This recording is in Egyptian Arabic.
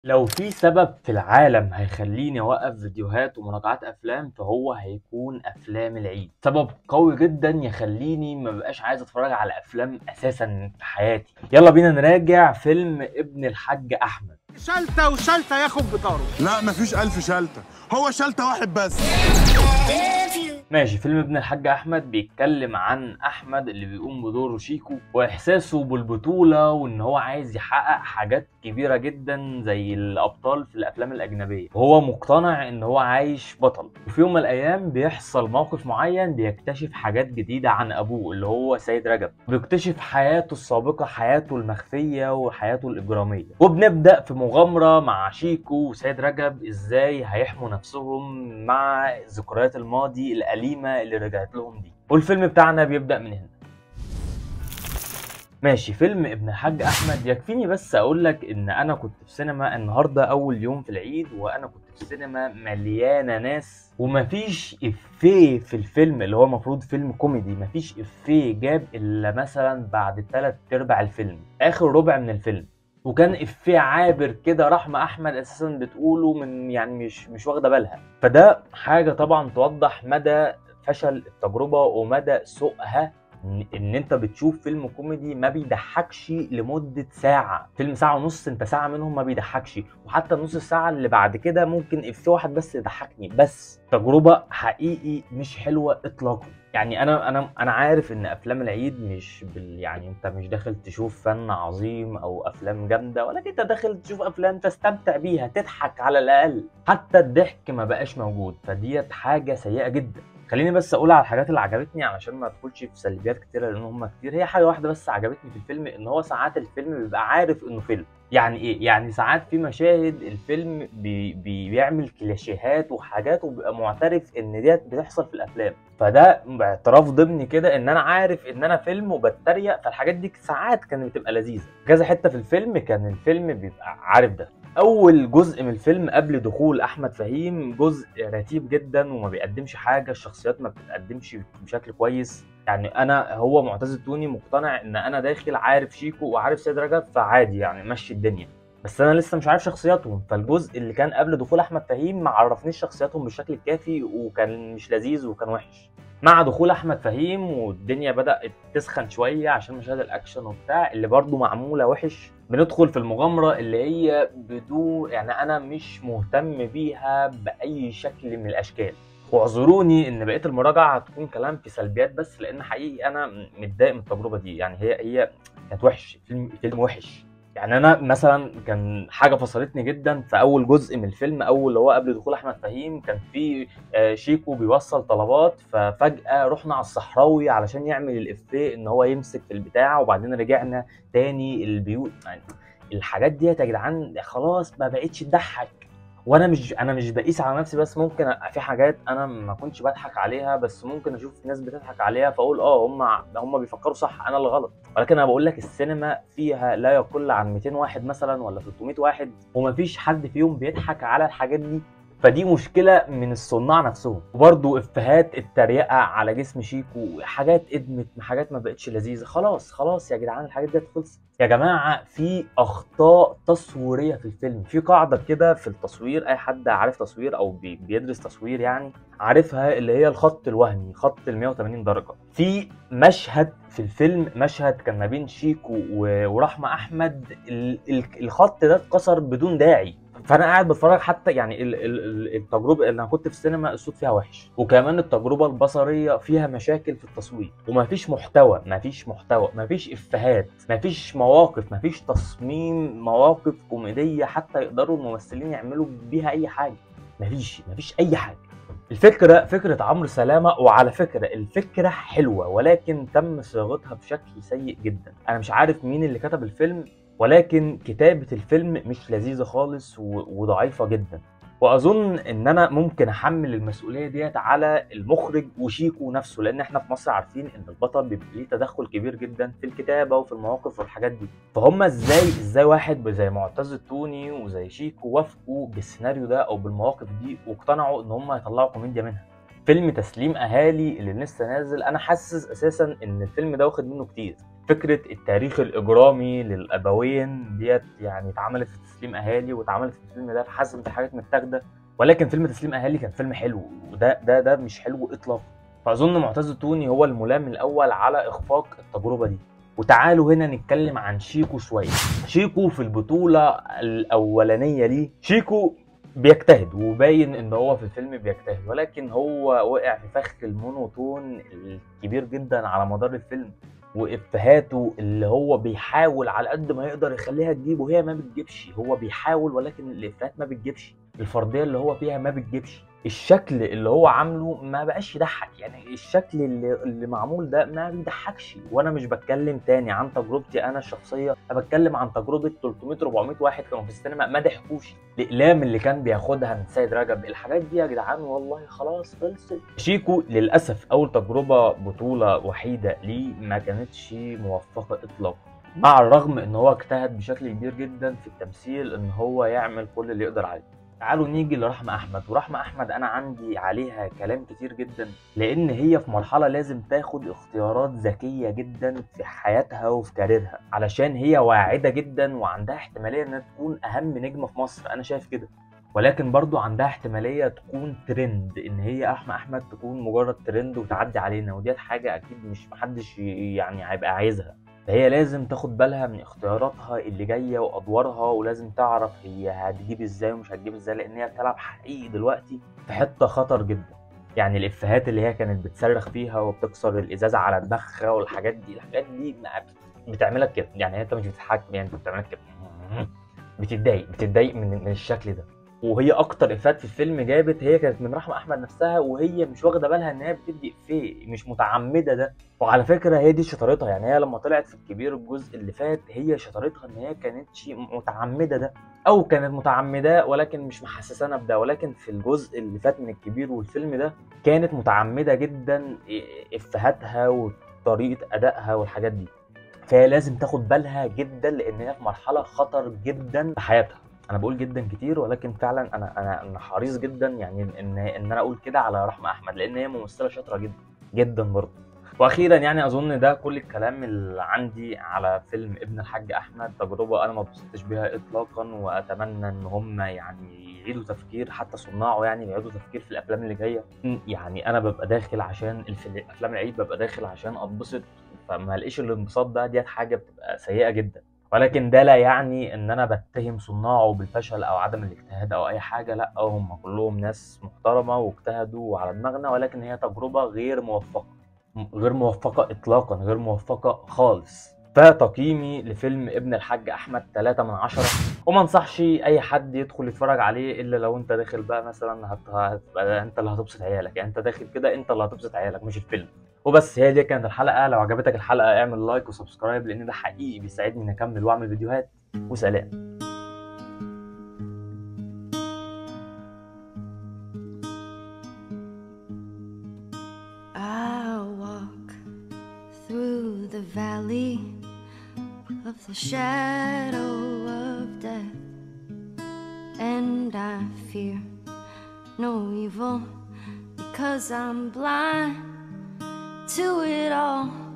لو في سبب في العالم هيخليني اوقف فيديوهات ومراجعات افلام فهو هيكون افلام العيد سبب قوي جدا يخليني ما بقاش عايز اتفرج على افلام اساسا في حياتي يلا بينا نراجع فيلم ابن الحاج احمد شلتة وشلتة ياخد بطاره لا مفيش ألف شلتة هو شلتة واحد بس ماشي فيلم ابن الحاج احمد بيتكلم عن احمد اللي بيقوم بدوره شيكو واحساسه بالبطوله وان هو عايز يحقق حاجات كبيره جدا زي الابطال في الافلام الاجنبيه وهو مقتنع ان هو عايش بطل وفي يوم من الايام بيحصل موقف معين بيكتشف حاجات جديده عن ابوه اللي هو سيد رجب بيكتشف حياته السابقه حياته المخفيه وحياته الاجراميه وبنبدا في مغامره مع شيكو وسيد رجب ازاي هيحموا نفسهم مع ذكريات الماضي الأليمة اللي رجعت لهم دي والفيلم بتاعنا بيبدأ من هنا ماشي فيلم ابن الحاج احمد يكفيني بس اقول لك ان انا كنت في سينما النهارده اول يوم في العيد وانا كنت في سينما مليانه ناس ومفيش افيه في الفيلم اللي هو المفروض فيلم كوميدي مفيش افيه جاب الا مثلا بعد ثلاث ارباع الفيلم اخر ربع من الفيلم وكان افيه عابر كده رحمه احمد اساسا بتقوله من يعني مش مش واخده بالها فده حاجه طبعا توضح مدى فشل التجربه ومدى سوءها ان إن انت بتشوف فيلم كوميدي ما بيضحكش لمده ساعه فيلم ساعه ونص انت ساعه منهم ما بيضحكش وحتى النص الساعه اللي بعد كده ممكن افيه واحد بس يضحكني بس تجربه حقيقي مش حلوه اطلاقا يعني انا انا انا عارف ان افلام العيد مش بال يعني انت مش داخل تشوف فن عظيم او افلام جامده ولكن انت داخل تشوف افلام تستمتع بيها تضحك على الاقل حتى الضحك ما بقاش موجود فديت حاجه سيئه جدا خليني بس اقول على الحاجات اللي عجبتني علشان ما ادخلش في سلبيات كتيره لان هم كتير هي حاجه واحده بس عجبتني في الفيلم ان هو ساعات الفيلم بيبقى عارف انه فيلم يعني ايه يعني ساعات في مشاهد الفيلم بي بي بيعمل كليشيهات وحاجات وبيبقى معترف ان ديت بتحصل في الافلام فده اعتراف ضمني كده ان انا عارف ان انا فيلم وبتريق فالحاجات دي ساعات كانت بتبقى لذيذه كذا حته في الفيلم كان الفيلم بيبقى عارف ده اول جزء من الفيلم قبل دخول احمد فهيم جزء رتيب جدا وما بيقدمش حاجه الشخصيات ما بتقدمش بشكل كويس يعني انا هو معتز التوني مقتنع ان انا داخل عارف شيكو وعارف سيد رجب فعادي يعني مشي الدنيا بس انا لسه مش عارف شخصياتهم فالجزء اللي كان قبل دخول احمد فهيم ما عرفنيش شخصياتهم بالشكل الكافي وكان مش لذيذ وكان وحش مع دخول احمد فهيم والدنيا بدات تسخن شويه عشان مشاهد الاكشن وبتاع اللي برضو معموله وحش بندخل في المغامره اللي هي بدون يعني انا مش مهتم بيها باي شكل من الاشكال واعذروني ان بقيه المراجعه هتكون كلام في سلبيات بس لان حقيقي انا متضايق من التجربه دي يعني هي هي كانت وحش فيلم فيلم وحش يعني انا مثلا كان حاجه فصلتني جدا في اول جزء من الفيلم اول اللي هو قبل دخول احمد فهيم كان في آه، شيكو بيوصل طلبات ففجاه رحنا على الصحراوي علشان يعمل الافيه ان هو يمسك في البتاع وبعدين رجعنا تاني البيوت يعني الحاجات ديت يا جدعان خلاص ما بقتش تضحك وانا مش انا مش بقيس على نفسي بس ممكن أبقى في حاجات انا ما كنتش بضحك عليها بس ممكن اشوف ناس بتضحك عليها فاقول اه هم هم بيفكروا صح انا اللي غلط ولكن انا بقول لك السينما فيها لا يقل عن 200 واحد مثلا ولا 300 واحد ومفيش حد فيهم بيضحك على الحاجات دي فدي مشكلة من الصناع نفسهم وبرضه افيهات التريقة على جسم شيكو حاجات ادمت حاجات ما بقتش لذيذة خلاص خلاص يا جدعان الحاجات دي خلصت يا جماعة في أخطاء تصويرية في الفيلم في قاعدة كده في التصوير أي حد عارف تصوير أو بي- بيدرس تصوير يعني عارفها اللي هي الخط الوهمي خط ال 180 درجة في مشهد في الفيلم مشهد كان ما بين شيكو و- ورحمة أحمد ال- ال- الخط ده اتكسر بدون داعي فانا قاعد بتفرج حتى يعني ال- ال- ال- التجربه اللي انا كنت في السينما الصوت فيها وحش وكمان التجربه البصريه فيها مشاكل في التصوير ومفيش محتوى مفيش محتوى مفيش افيهات مفيش مواقف مفيش تصميم مواقف كوميديه حتى يقدروا الممثلين يعملوا بيها اي حاجه مفيش مفيش اي حاجه الفكرة فكرة عمرو سلامة وعلى فكرة الفكرة حلوة ولكن تم صياغتها بشكل سيء جدا أنا مش عارف مين اللي كتب الفيلم ولكن كتابة الفيلم مش لذيذة خالص و- وضعيفة جدا واظن ان انا ممكن احمل المسؤوليه ديت على المخرج وشيكو نفسه لان احنا في مصر عارفين ان البطل بيبقى ليه تدخل كبير جدا في الكتابه وفي المواقف والحاجات دي فهم ازاي ازاي واحد زي معتز التوني وزي شيكو وافقوا بالسيناريو ده او بالمواقف دي واقتنعوا ان هم يطلعوا كوميديا منها فيلم تسليم اهالي اللي لسه نازل انا حاسس اساسا ان الفيلم ده واخد منه كتير فكره التاريخ الاجرامي للابوين ديت يعني اتعملت في تسليم اهالي واتعملت في الفيلم ده حاسس حاجات متاخده ولكن فيلم تسليم اهالي كان فيلم حلو وده ده ده مش حلو اطلاقا فاظن معتز التوني هو الملام الاول على اخفاق التجربه دي وتعالوا هنا نتكلم عن شيكو شويه شيكو في البطوله الاولانيه ليه شيكو بيجتهد وباين ان هو في الفيلم بيجتهد ولكن هو وقع في فخ المونوتون الكبير جدا على مدار الفيلم وافهاته اللي هو بيحاول على قد ما يقدر يخليها تجيب وهي ما بتجيبش هو بيحاول ولكن الافيهات ما بتجيبش الفرديه اللي هو فيها ما بتجيبش الشكل اللي هو عامله ما بقاش يضحك يعني الشكل اللي, اللي معمول ده ما بيضحكش وانا مش بتكلم تاني عن تجربتي انا الشخصيه انا بتكلم عن تجربه 300 400 واحد كانوا في السينما ما ضحكوش الاقلام اللي كان بياخدها من سيد رجب الحاجات دي يا جدعان والله خلاص خلصت شيكو للاسف اول تجربه بطوله وحيده ليه ما كانتش موفقه اطلاقا مع الرغم ان هو اجتهد بشكل كبير جدا في التمثيل ان هو يعمل كل اللي يقدر عليه تعالوا نيجي لرحمة أحمد ورحمة أحمد أنا عندي عليها كلام كتير جدا لأن هي في مرحلة لازم تاخد اختيارات ذكية جدا في حياتها وفي كاريرها علشان هي واعدة جدا وعندها احتمالية إنها تكون أهم نجمة في مصر أنا شايف كده ولكن برضو عندها احتمالية تكون ترند إن هي رحمة أحمد تكون مجرد ترند وتعدي علينا وديت حاجة أكيد مش محدش يعني هيبقى عايزها فهي لازم تاخد بالها من اختياراتها اللي جايه وادوارها ولازم تعرف هي هتجيب ازاي ومش هتجيب ازاي لان هي بتلعب حقيقي دلوقتي في حته خطر جدا يعني الافيهات اللي هي كانت بتصرخ فيها وبتكسر الازازه على دماغها والحاجات دي الحاجات دي بتعملك كده يعني انت مش بتضحك يعني انت بتعملك كده بتتضايق بتتضايق من, من الشكل ده وهي اكتر افات في الفيلم جابت هي كانت من رحمه احمد نفسها وهي مش واخده بالها ان هي بتدي افيه مش متعمده ده وعلى فكره هي دي شطارتها يعني هي لما طلعت في الكبير الجزء اللي فات هي شطارتها ان هي كانتش متعمده ده او كانت متعمده ولكن مش محسسانا بده ولكن في الجزء اللي فات من الكبير والفيلم ده كانت متعمده جدا افهاتها وطريقه ادائها والحاجات دي فهي لازم تاخد بالها جدا لان هي في مرحله خطر جدا في حياتها انا بقول جدا كتير ولكن فعلا انا انا انا حريص جدا يعني ان ان انا اقول كده على رحمه احمد لان هي ممثله شاطره جدا جدا برضه واخيرا يعني اظن ده كل الكلام اللي عندي على فيلم ابن الحاج احمد تجربه انا ما اتبسطتش بيها اطلاقا واتمنى ان هم يعني يعيدوا تفكير حتى صناعه يعني يعيدوا تفكير في الافلام اللي جايه يعني انا ببقى داخل عشان افلام العيد ببقى داخل عشان اتبسط فما الاقيش الانبساط ده ديت حاجه بتبقى سيئه جدا ولكن ده لا يعني ان انا بتهم صناعه بالفشل او عدم الاجتهاد او اي حاجه لا هم كلهم ناس محترمه واجتهدوا على دماغنا ولكن هي تجربه غير موفقه غير موفقه اطلاقا غير موفقه خالص فتقييمي لفيلم ابن الحاج احمد 3 من 10 وما انصحش اي حد يدخل يتفرج عليه الا لو انت داخل بقى مثلا هتبقى انت اللي هتبسط عيالك يعني انت داخل كده انت اللي هتبسط عيالك مش الفيلم وبس هي دي كانت الحلقه لو عجبتك الحلقه اعمل لايك وسبسكرايب لان ده حقيقي بيساعدني اني اكمل واعمل فيديوهات وسلام the valley of the shadow of death, and I fear no evil because I'm blind to it all.